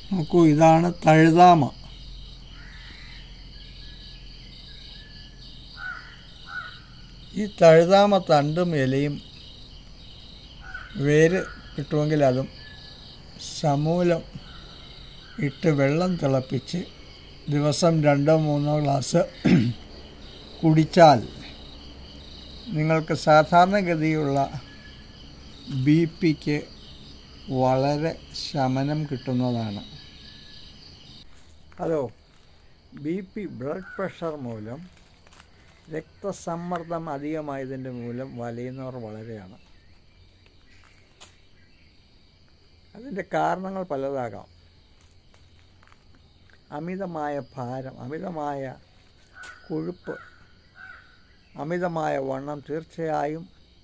നോക്കൂ ഇതാണ് തഴുതാമ ഈ തഴുതാമ തണ്ടും ഇലയും വേര് കിട്ടുമെങ്കിൽ അതും സമൂലം ഇട്ട് വെള്ളം തിളപ്പിച്ച് ദിവസം രണ്ടോ മൂന്നോ ഗ്ലാസ് കുടിച്ചാൽ നിങ്ങൾക്ക് സാധാരണഗതിയുള്ള ബി പിക്ക് വളരെ ശമനം കിട്ടുന്നതാണ് hello B P blood pressure മൂലം രക്തസമ്മർദ്ദം അധികമായതിൻ്റെ മൂലം വലയുന്നവർ വളരെയാണ് അതിൻ്റെ കാരണങ്ങൾ പലതാകാം അമിതമായ ഭാരം അമിതമായ കൊഴുപ്പ് അമിതമായ വണ്ണം തീർച്ചയായും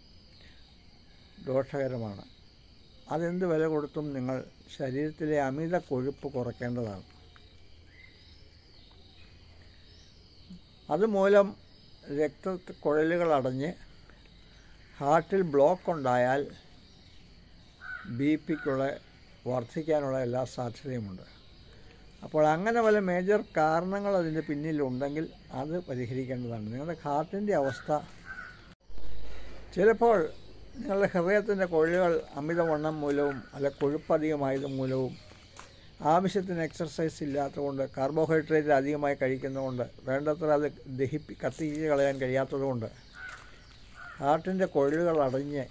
ദോഷകരമാണ് അതെന്ത് വില കൊടുത്തും നിങ്ങൾ ശരീരത്തിലെ അമിത കൊഴുപ്പ് കുറയ്ക്കേണ്ടതാണ് അതുമൂലം രക്ത കുഴലുകൾ അടഞ്ഞ് ഹാർട്ടിൽ ബ്ലോക്ക് ഉണ്ടായാൽ ബി പിക്കുള്ള വർദ്ധിക്കാനുള്ള എല്ലാ സാധ്യതയുമുണ്ട് അപ്പോൾ അങ്ങനെ വല്ല മേജർ കാരണങ്ങൾ അതിൻ്റെ പിന്നിലുണ്ടെങ്കിൽ അത് പരിഹരിക്കേണ്ടതാണ് നിങ്ങളുടെ ഹാർട്ടിൻ്റെ അവസ്ഥ ചിലപ്പോൾ നിങ്ങളുടെ ഹൃദയത്തിൻ്റെ കൊഴലുകൾ അമിതവണ്ണം മൂലവും അല്ല കൊഴുപ്പധികമായത് മൂലവും ആവശ്യത്തിന് എക്സർസൈസ് ഇല്ലാത്തതുകൊണ്ട് കാർബോഹൈഡ്രേറ്റ് അധികമായി കഴിക്കുന്നതുകൊണ്ട് വേണ്ടത്ര അത് ദഹിപ്പി കത്തിച്ച് കളയാൻ കഴിയാത്തതുകൊണ്ട് ഹാർട്ടിൻ്റെ കൊഴലുകൾ അടഞ്ഞ്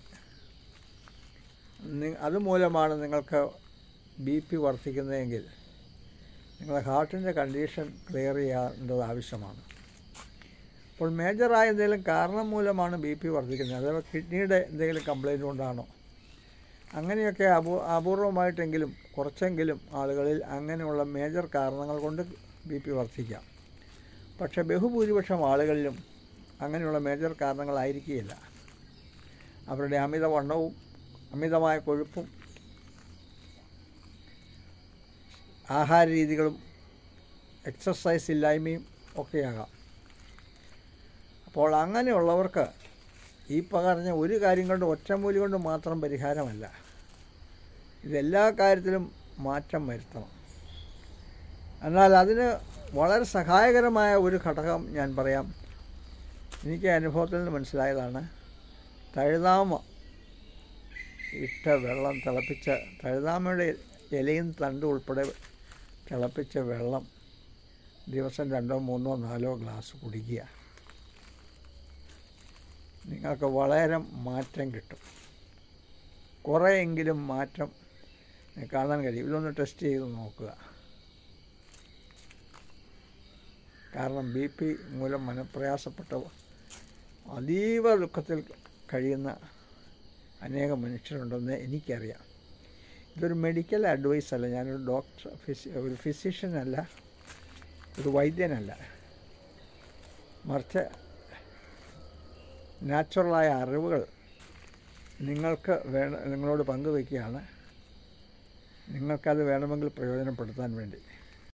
നി- അതുമൂലമാണ് നിങ്ങൾക്ക് ബി പി വർദ്ധിക്കുന്നതെങ്കിൽ നിങ്ങളുടെ ഹാർട്ടിൻ്റെ കണ്ടീഷൻ ക്ലിയർ ചെയ്യേണ്ടത് ആവശ്യമാണ് അപ്പോൾ മേജറായ എന്തെങ്കിലും കാരണം മൂലമാണ് ബി പി വർദ്ധിക്കുന്നത് അഥവാ കിഡ്നിയുടെ എന്തെങ്കിലും കംപ്ലൈൻറ്റ് കൊണ്ടാണോ അങ്ങനെയൊക്കെ അപൂ അപൂർവമായിട്ടെങ്കിലും കുറച്ചെങ്കിലും ആളുകളിൽ അങ്ങനെയുള്ള മേജർ കാരണങ്ങൾ കൊണ്ട് ബി പി വർദ്ധിക്കാം പക്ഷേ ബഹുഭൂരിപക്ഷം ആളുകളിലും അങ്ങനെയുള്ള മേജർ കാരണങ്ങളായിരിക്കുകയില്ല അവരുടെ അമിതവണ്ണവും അമിതമായ കൊഴുപ്പും ആഹാര രീതികളും എക്സസൈസ് ഇല്ലായ്മയും ഒക്കെയാകാം അപ്പോൾ അങ്ങനെയുള്ളവർക്ക് ഈ പറഞ്ഞ ഒരു കാര്യം കൊണ്ട് ഒറ്റമൂലി കൊണ്ട് മാത്രം പരിഹാരമല്ല ഇതെല്ലാ കാര്യത്തിലും മാറ്റം വരുത്തണം എന്നാൽ അതിന് വളരെ സഹായകരമായ ഒരു ഘടകം ഞാൻ പറയാം എനിക്ക് അനുഭവത്തിൽ നിന്ന് മനസ്സിലായതാണ് തഴുതാമ ഇട്ട വെള്ളം തിളപ്പിച്ച തഴുതാമയുടെ ഇലയും തണ്ടും ഉൾപ്പെടെ തിളപ്പിച്ച വെള്ളം ദിവസം രണ്ടോ മൂന്നോ നാലോ ഗ്ലാസ് കുടിക്കുക നിങ്ങൾക്ക് വളരെ മാറ്റം കിട്ടും കുറേയെങ്കിലും മാറ്റം കാണാൻ കഴിയും ഇതൊന്ന് ടെസ്റ്റ് ചെയ്ത് നോക്കുക കാരണം ബി പി മൂലം മനപ്രയാസപ്പെട്ട അതീവ ദുഃഖത്തിൽ കഴിയുന്ന അനേകം മനുഷ്യരുണ്ടെന്ന് എനിക്കറിയാം ഇതൊരു മെഡിക്കൽ അഡ്വൈസ് അല്ല ഞാനൊരു ഡോക്ടർ ഫിസി ഒരു ഫിസിഷ്യൻ അല്ല ഒരു വൈദ്യനല്ല മറിച്ച് നാച്ചുറലായ അറിവുകൾ നിങ്ങൾക്ക് വേണ നിങ്ങളോട് പങ്കുവയ്ക്കുകയാണ് നിങ്ങൾക്കത് വേണമെങ്കിൽ പ്രയോജനപ്പെടുത്താൻ വേണ്ടി